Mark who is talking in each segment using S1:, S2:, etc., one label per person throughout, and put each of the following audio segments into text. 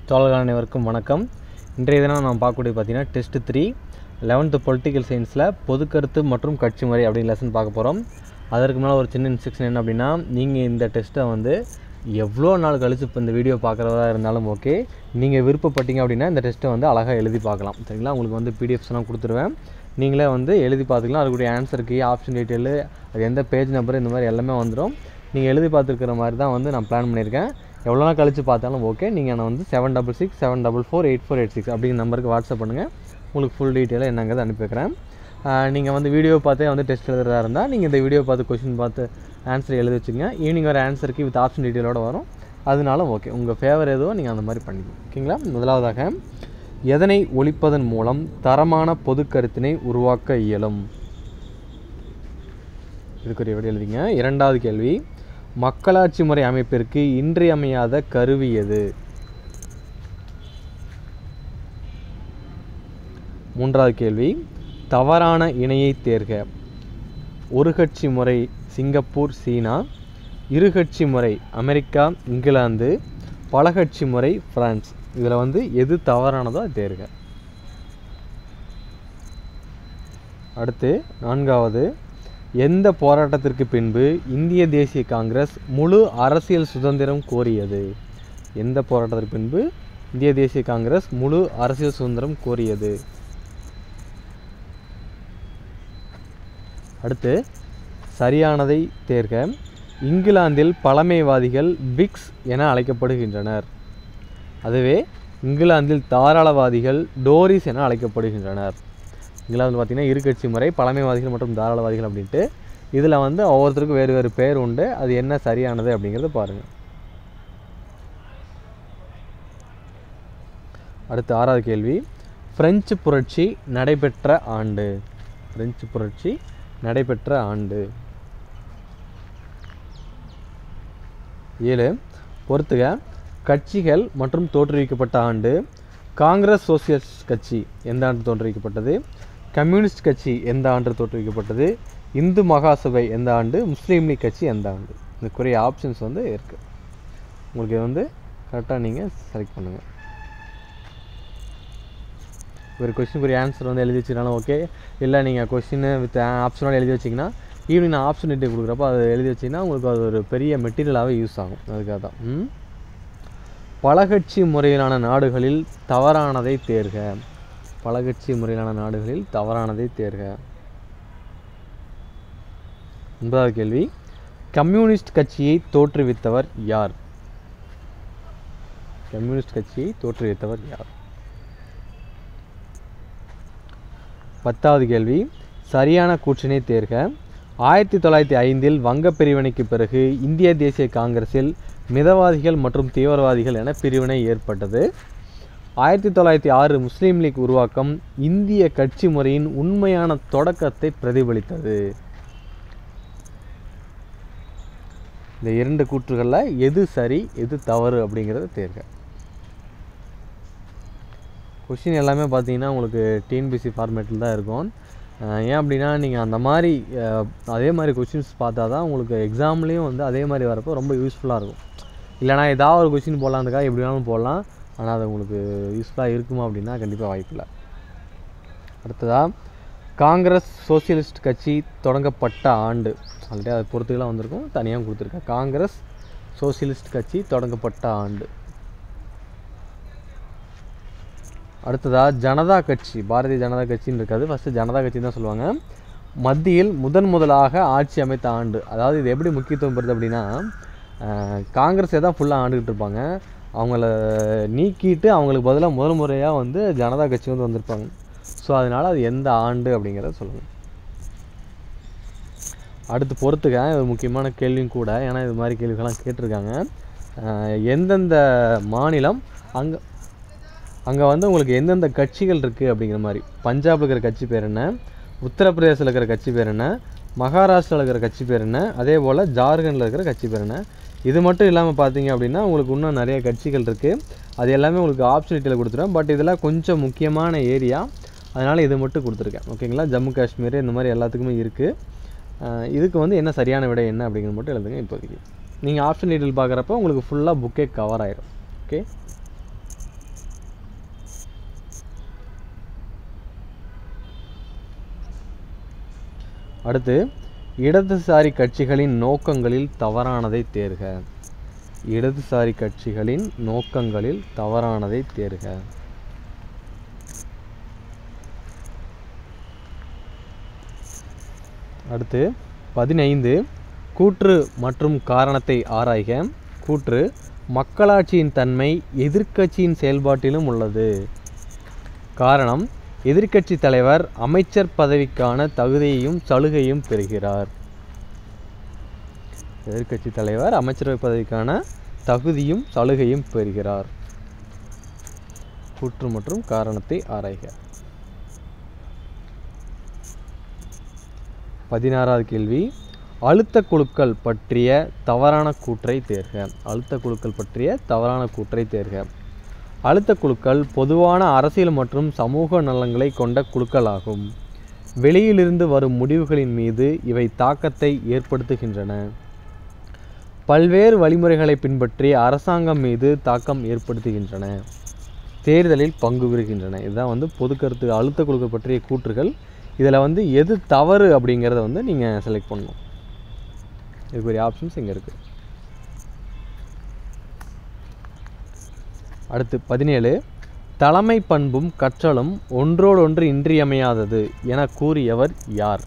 S1: தோழர்கள் அனைவருக்கும் வணக்கம் இன்றைய தினம் நாம் பார்க்கக்கூடிய பார்த்தீங்கன்னா டெஸ்ட் த்ரீ லெவன்த்து பொலிட்டிக்கல் சயின்ஸில் பொதுக்கருத்து மற்றும் கட்சி முறை அப்படின்னு லெசன் பார்க்க போகிறோம் அதற்கு மேலே ஒரு சின்ன இன்ஸ்ட்ரக்ஷன் என்ன அப்படின்னா நீங்கள் இந்த டெஸ்ட்டை வந்து எவ்வளோ நாள் கழிச்சு இப்போ இந்த வீடியோ பார்க்குறதா இருந்தாலும் ஓகே நீங்கள் விருப்பப்பட்டீங்க அப்படின்னா இந்த டெஸ்ட்டை வந்து அழகாக எழுதி பார்க்கலாம் சரிங்களா உங்களுக்கு வந்து பிடிஎஃப்ஸ்லாம் கொடுத்துருவேன் நீங்களே வந்து எழுதி பார்த்துக்கலாம் அதுக்குடைய ஆன்சர் கீ ஆப்ஷன் டீட்டெயிலு அது எந்த பேஜ் நம்பர் இந்த மாதிரி எல்லாமே வந்துடும் நீங்கள் எழுதி பார்த்துருக்கிற மாதிரி தான் வந்து நான் பிளான் பண்ணியிருக்கேன் எவ்வளோ நாள் கழிச்சு பார்த்தாலும் ஓகே நீங்கள் நான் வந்து seven double six seven double four eight four eight six அப்படிங்கிற நம்பருக்கு வாட்ஸ்அப் பண்ணுங்கள் உங்களுக்கு ஃபுல் டீட்டெயிலாக என்னங்கிறத அனுப்பி வைக்கிறேன் நீங்கள் வந்து வீடியோ பார்த்தே வந்து டெஸ்ட் எழுதுறதா இருந்தால் நீங்கள் இந்த வீடியோ பார்த்து கொஷின் பார்த்து ஆன்சர் எழுதி வச்சுங்க ஈவினிங் வர ஆன்சருக்கு வித் ஆப்ஷன் டீட்டெயிலோட வரும் அதனால ஓகே உங்கள் ஃபேவர் எதுவோ நீங்கள் அந்த மாதிரி பண்ணிக்கணும் ஓகேங்களா முதலாவதாக எதனை ஒழிப்பதன் மூலம் தரமான பொது கருத்தினை உருவாக்க இயலும் இதுக்குரிய விட எழுதிங்க இரண்டாவது கேள்வி மக்களாட்சி முறை அமைப்பிற்கு இன்றியமையாத கருவி எது மூன்றாவது கேள்வி தவறான இணையை தேர்க ஒரு கட்சி முறை சிங்கப்பூர் சீனா இருகட்சி முறை அமெரிக்கா இங்கிலாந்து பலகட்சி முறை பிரான்ஸ் இதில் வந்து எது தவறானதோ அது தேர்க அடுத்து நான்காவது எந்த போராட்டத்திற்கு பின்பு இந்திய தேசிய காங்கிரஸ் முழு அரசியல் சுதந்திரம் கோரியது எந்த போராட்டத்திற்கு பின்பு இந்திய தேசிய காங்கிரஸ் முழு அரசியல் சுதந்திரம் கோரியது அடுத்து சரியானதை தேர்க இங்கிலாந்தில் பழமைவாதிகள் பிக்ஸ் என அழைக்கப்படுகின்றனர் அதுவே இங்கிலாந்தில் தாராளவாதிகள் டோரிஸ் என அழைக்கப்படுகின்றனர் இங்கிலாந்து பார்த்திங்கன்னா இருக்கட்சி முறை பழமைவாதிகள் மற்றும் தாராளவாதிகள் அப்படின்ட்டு இதில் வந்து ஒவ்வொருத்தருக்கும் வேறு வேறு பேர் உண்டு அது என்ன சரியானது அப்படிங்கிறத பாருங்கள் அடுத்து ஆறாவது கேள்வி பிரெஞ்சு புரட்சி நடைபெற்ற ஆண்டு பிரெஞ்சு புரட்சி நடைபெற்ற ஆண்டு ஏழு பொறுத்துக கட்சிகள் மற்றும் தோற்றுவிக்கப்பட்ட ஆண்டு காங்கிரஸ் சோசியலிஸ்ட் கட்சி எந்த ஆண்டு தோற்றுவிக்கப்பட்டது கம்யூனிஸ்ட் கட்சி எந்த ஆண்டு தோற்றுவிக்கப்பட்டது இந்து மகாசபை எந்த ஆண்டு முஸ்லீம் லீக் கட்சி எந்த ஆண்டு இதுக்குரிய ஆப்ஷன்ஸ் வந்து இருக்குது உங்களுக்கு இது வந்து கரெக்டாக நீங்கள் செலக்ட் பண்ணுங்கள் ஒரு கொஸ்டினுக்குரிய ஆன்சர் வந்து எழுதி வச்சுக்கினாலும் ஓகே இல்லை நீங்கள் கொஸ்டின் வித் ஆப்ஷனோட எழுதி வச்சிங்கன்னா ஈவினிங் நான் ஆப்ஷனிட்டி கொடுக்குறப்போ அதை எழுதி வச்சிங்கன்னா உங்களுக்கு அது ஒரு பெரிய மெட்டீரியலாகவே யூஸ் ஆகும் அதுக்காக தான் ம் பலகட்சி முறையிலான நாடுகளில் தவறானதை தேர்க பலகட்சி முறையிலான நாடுகளில் தவறானதை தேர்க ஒன்பதாவது கேள்வி கம்யூனிஸ்ட் கட்சியை தோற்றுவித்தவர் யார் கம்யூனிஸ்ட் கட்சியை தோற்றுவித்தவர் யார் பத்தாவது கேள்வி சரியான கூற்றினை தேர்க ஆயிரத்தி தொள்ளாயிரத்தி ஐந்தில் வங்க பிரிவினைக்கு பிறகு இந்திய தேசிய காங்கிரஸில் மிதவாதிகள் மற்றும் தீவிரவாதிகள் என பிரிவினை ஏற்பட்டது ஆயிரத்தி தொள்ளாயிரத்தி ஆறு முஸ்லீம் லீக் உருவாக்கம் இந்திய கட்சி முறையின் உண்மையான தொடக்கத்தை பிரதிபலித்தது இந்த இரண்டு கூற்றுகளில் எது சரி எது தவறு அப்படிங்கிறத தேர்க கொஷின் எல்லாமே பார்த்தீங்கன்னா உங்களுக்கு டிஎன்பிசி ஃபார்மேட்டில் தான் இருக்கும் ஏன் அப்படின்னா நீங்கள் அந்த மாதிரி அதே மாதிரி கொஷின்ஸ் பார்த்தா தான் உங்களுக்கு எக்ஸாம்லேயும் வந்து அதே மாதிரி வரப்போ ரொம்ப யூஸ்ஃபுல்லாக இருக்கும் இல்லைனா ஏதாவது ஒரு கொஷின் போடலான்றதுக்காக எப்படி வேணாலும் போடலாம் ஆனால் அது உங்களுக்கு யூஸ்ஃபுல்லாக இருக்குமா அப்படின்னா கண்டிப்பாக வாய்ப்பில்லை அடுத்ததாக காங்கிரஸ் சோசியலிஸ்ட் கட்சி தொடங்கப்பட்ட ஆண்டு ஆல்ரெடி அதை பொறுத்துக்கெல்லாம் வந்திருக்கும் தனியாக கொடுத்துருக்கேன் காங்கிரஸ் சோசியலிஸ்ட் கட்சி தொடங்கப்பட்ட ஆண்டு அடுத்ததாக ஜனதா கட்சி பாரதிய ஜனதா கட்சின்னு இருக்காது ஃபஸ்ட்டு ஜனதா கட்சி தான் சொல்லுவாங்க மத்தியில் முதன் முதலாக ஆட்சி அமைத்த ஆண்டு அதாவது இது எப்படி முக்கியத்துவம் பெறுது அப்படின்னா காங்கிரஸே தான் ஃபுல்லாக ஆண்டுகிட்டு இருப்பாங்க அவங்கள நீக்கிட்டு அவங்களுக்கு பதிலாக முதல் முறையாக வந்து ஜனதா கட்சி வந்து வந்திருப்பாங்க ஸோ அதனால் அது எந்த ஆண்டு அப்படிங்கிறத சொல்லுங்கள் அடுத்து பொறுத்துக்க இது முக்கியமான கேள்வியும் கூட ஏன்னா இது மாதிரி கேள்விகள்லாம் கேட்டிருக்காங்க எந்தெந்த மாநிலம் அங்கே அங்கே வந்து உங்களுக்கு எந்தெந்த கட்சிகள் இருக்குது அப்படிங்கிற மாதிரி பஞ்சாபில் இருக்கிற கட்சி பேர் என்ன உத்தரப்பிரதேசில் இருக்கிற கட்சி பேர் என்ன மகாராஷ்டிராவில் இருக்கிற கட்சி பேர் என்ன அதே போல் ஜார்க்கண்டில் இருக்கிற கட்சி பேர் என்ன இது மட்டும் இல்லாமல் பார்த்தீங்க அப்படின்னா உங்களுக்கு இன்னும் நிறைய கட்சிகள் இருக்குது அது எல்லாமே உங்களுக்கு ஆப்பர்ச்சுனிட்டியில் கொடுத்துருவேன் பட் இதெல்லாம் கொஞ்சம் முக்கியமான ஏரியா அதனால் இது மட்டும் கொடுத்துருக்கேன் ஓகேங்களா ஜம்மு காஷ்மீர் இந்த மாதிரி எல்லாத்துக்குமே இருக்குது இதுக்கு வந்து என்ன சரியான விடை என்ன அப்படிங்கிறது மட்டும் எழுதுங்க இப்போதைக்கு நீங்கள் ஆப்ஷன் டீட்டெயில் பார்க்குறப்ப உங்களுக்கு ஃபுல்லாக புக்கே கவர் ஆயிரும் ஓகே அடுத்து இடதுசாரி கட்சிகளின் நோக்கங்களில் தவறானதை தேர்க இடதுசாரி கட்சிகளின் நோக்கங்களில் தவறானதை தேர்க அடுத்து பதினைந்து கூற்று மற்றும் காரணத்தை ஆராய்க கூற்று மக்களாட்சியின் தன்மை எதிர்க்கட்சியின் செயல்பாட்டிலும் உள்ளது காரணம் எதிர்க்கட்சி தலைவர் அமைச்சர் பதவிக்கான தகுதியையும் சலுகையும் பெறுகிறார் எதிர்க்கட்சி தலைவர் அமைச்சரவை பதவிக்கான தகுதியும் சலுகையும் பெறுகிறார் கூற்று மற்றும் காரணத்தை ஆராய்க பதினாறாவது கேள்வி அழுத்த குழுக்கள் பற்றிய தவறான கூற்றை தேர்க அழுத்த குழுக்கள் பற்றிய தவறான கூற்றை தேர்க அழுத்த குழுக்கள் பொதுவான அரசியல் மற்றும் சமூக நலன்களை கொண்ட குழுக்களாகும் வெளியிலிருந்து வரும் முடிவுகளின் மீது இவை தாக்கத்தை ஏற்படுத்துகின்றன பல்வேறு வழிமுறைகளை பின்பற்றி அரசாங்கம் மீது தாக்கம் ஏற்படுத்துகின்றன தேர்தலில் பங்கு பெறுகின்றன இதுதான் வந்து பொது கருத்து அழுத்த குழுக்கள் பற்றிய கூற்றுகள் இதில் வந்து எது தவறு அப்படிங்கிறத வந்து நீங்கள் செலக்ட் பண்ணணும் இதுக்குரிய ஆப்ஷன்ஸ் இங்கே இருக்குது அடுத்து பதினேழு தலைமை பண்பும் கற்றலும் ஒன்றோடொன்று இன்றியமையாதது என கூறியவர் யார்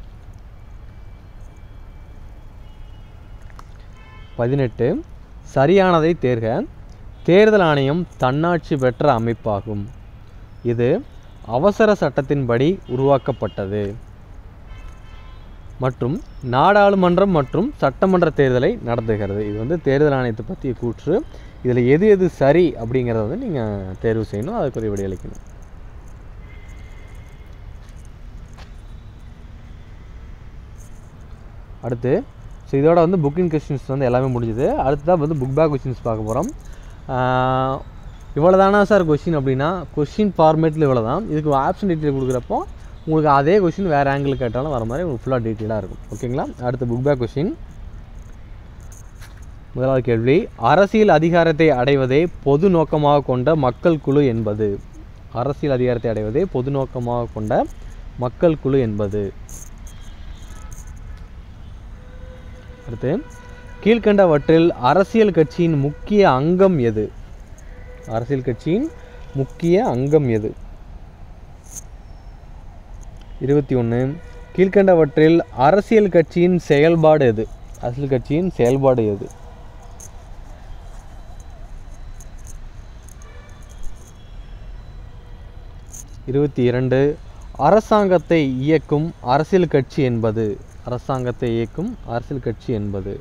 S1: பதினெட்டு சரியானதை தேர்க தேர்தல் ஆணையம் தன்னாட்சி பெற்ற அமைப்பாகும் இது அவசர சட்டத்தின்படி உருவாக்கப்பட்டது மற்றும் நாடாளுமன்றம் மற்றும் சட்டமன்ற தேர்தலை நடத்துகிறது இது வந்து தேர்தல் ஆணையத்தை பற்றிய கூற்று இதில் எது எது சரி அப்படிங்கிறத வந்து நீங்கள் தேர்வு செய்யணும் அதுக்குரிய விடையளிக்கணும் அடுத்து ஸோ இதோட வந்து புக்கிங் கொஸ்டின்ஸ் வந்து எல்லாமே முடிஞ்சுது அடுத்ததாக வந்து புக் பேக் கொஸ்டின்ஸ் பார்க்க போகிறோம் இவ்வளோ தானா சார் கொஷின் அப்படின்னா கொஷின் ஃபார்மேட்டில் இவ்வளோ தான் இதுக்கு ஆப்ஷன் டீட்டெயில் கொடுக்குறப்போ உங்களுக்கு அதே கொஷின் வேறு ஆங்கிள் கேட்டாலும் வர மாதிரி உங்களுக்கு ஃபுல்லாக டீட்டெயிலாக இருக்கும் ஓகேங்களா அடுத்து புக் பேக் கொஷின் முதலாவது கேள்வி அரசியல் அதிகாரத்தை அடைவதே பொது நோக்கமாக கொண்ட மக்கள் குழு என்பது அரசியல் அதிகாரத்தை அடைவதே பொது நோக்கமாக கொண்ட மக்கள் குழு என்பது அடுத்து கீழ்கண்டவற்றில் அரசியல் கட்சியின் முக்கிய அங்கம் எது அரசியல் கட்சியின் முக்கிய அங்கம் எது இருபத்தி ஒன்று கீழ்கண்டவற்றில் அரசியல் கட்சியின் செயல்பாடு எது அரசியல் கட்சியின் செயல்பாடு எது இருபத்தி இரண்டு அரசாங்கத்தை இயக்கும் அரசியல் கட்சி என்பது அரசாங்கத்தை இயக்கும் அரசியல் கட்சி என்பது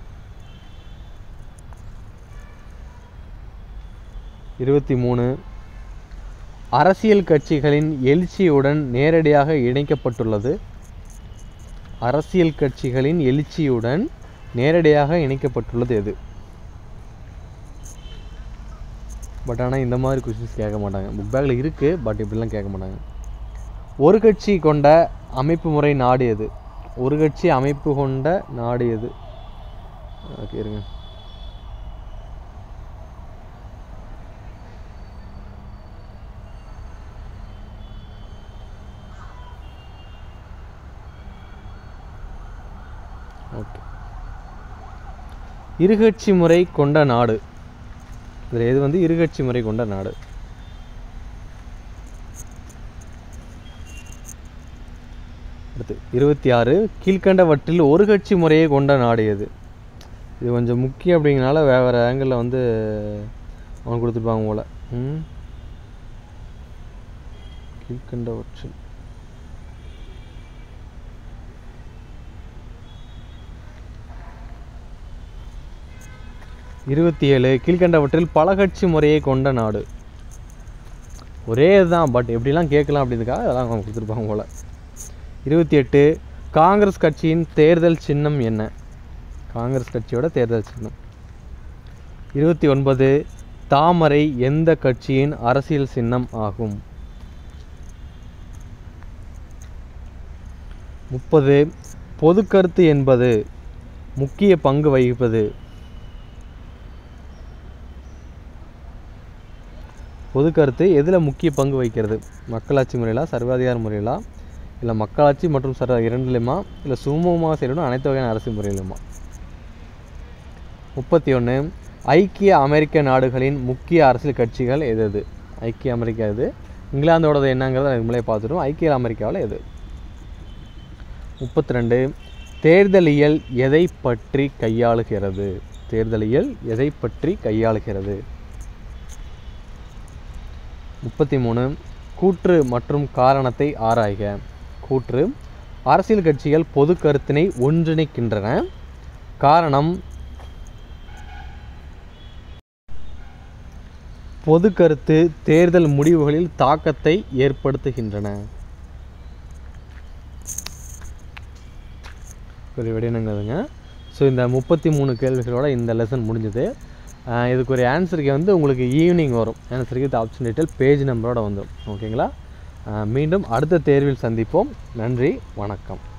S1: இருபத்தி மூணு அரசியல் கட்சிகளின் எழுச்சியுடன் நேரடியாக இணைக்கப்பட்டுள்ளது அரசியல் கட்சிகளின் எழுச்சியுடன் நேரடியாக இணைக்கப்பட்டுள்ளது எது பட் ஆனால் இந்த மாதிரி கொஷின்ஸ் கேட்க மாட்டாங்க புக் பேக்கில் இருக்குது பட் இப்படிலாம் கேட்க மாட்டாங்க ஒரு கட்சி கொண்ட அமைப்பு முறை நாடு எது ஒரு கட்சி அமைப்பு கொண்ட நாடு எது ஓகே இருங்க ஓகே இருகட்சி முறை கொண்ட நாடு இதில் எது வந்து இருகட்சி முறை கொண்ட நாடு அடுத்து இருபத்தி ஆறு கீழ்கண்டவற்றில் ஒரு கட்சி முறையை கொண்ட நாடு எது இது கொஞ்சம் முக்கியம் அப்படிங்கிறனால வேறு ஆங்கிளில் வந்து அவன் கொடுத்துருப்பாங்க போல ம் கீழ்கண்டவற்றில் இருபத்தி ஏழு கீழ்கண்டவற்றில் பல கட்சி முறையை கொண்ட நாடு ஒரே இதுதான் பட் எப்படிலாம் கேட்கலாம் அப்படின்றதுக்காக அதெல்லாம் அவங்க கொடுத்துருப்பாங்க போல் இருபத்தி எட்டு காங்கிரஸ் கட்சியின் தேர்தல் சின்னம் என்ன காங்கிரஸ் கட்சியோட தேர்தல் சின்னம் இருபத்தி ஒன்பது தாமரை எந்த கட்சியின் அரசியல் சின்னம் ஆகும் முப்பது பொதுக்கருத்து என்பது முக்கிய பங்கு வகிப்பது பொது கருத்து எதில் முக்கிய பங்கு வகிக்கிறது மக்களாட்சி முறையிலா சர்வாதிகார முறையிலா இல்லை மக்களாட்சி மற்றும் சட்ட இரண்டுலையுமா இல்லை சுமூகமாக செயல்படும் அனைத்து வகையான அரசு முறையிலுமா முப்பத்தி ஒன்று ஐக்கிய அமெரிக்க நாடுகளின் முக்கிய அரசியல் கட்சிகள் எது எது ஐக்கிய அமெரிக்கா எது இங்கிலாந்தோடது என்னங்கிறத எனக்கு முன்னாடியே பார்த்துட்டோம் ஐக்கிய அமெரிக்காவில் எது முப்பத்தி ரெண்டு தேர்தலியல் எதை பற்றி கையாளுகிறது தேர்தலியல் எதை பற்றி கையாளுகிறது முப்பத்தி மூணு கூற்று மற்றும் காரணத்தை ஆராய்க கூற்று அரசியல் கட்சிகள் பொது கருத்தினை ஒன்றிணைக்கின்றன காரணம் பொது கருத்து தேர்தல் முடிவுகளில் தாக்கத்தை ஏற்படுத்துகின்றன ஒரு விடைனங்கிறதுங்க ஸோ இந்த முப்பத்தி மூணு கேள்விகளோட இந்த லெசன் முடிஞ்சது ஆஹ் இதுக்கு ஒரு ஆன்சருக்கு வந்து உங்களுக்கு ஈவினிங் வரும் ஆன்சருக்கு இது ஆப்ஷன் டீட்டெயில் பேஜ் நம்பரோட வந்துடும் ஓகேங்களா ஆஹ் மீண்டும் அடுத்த தேர்வில் சந்திப்போம் நன்றி வணக்கம்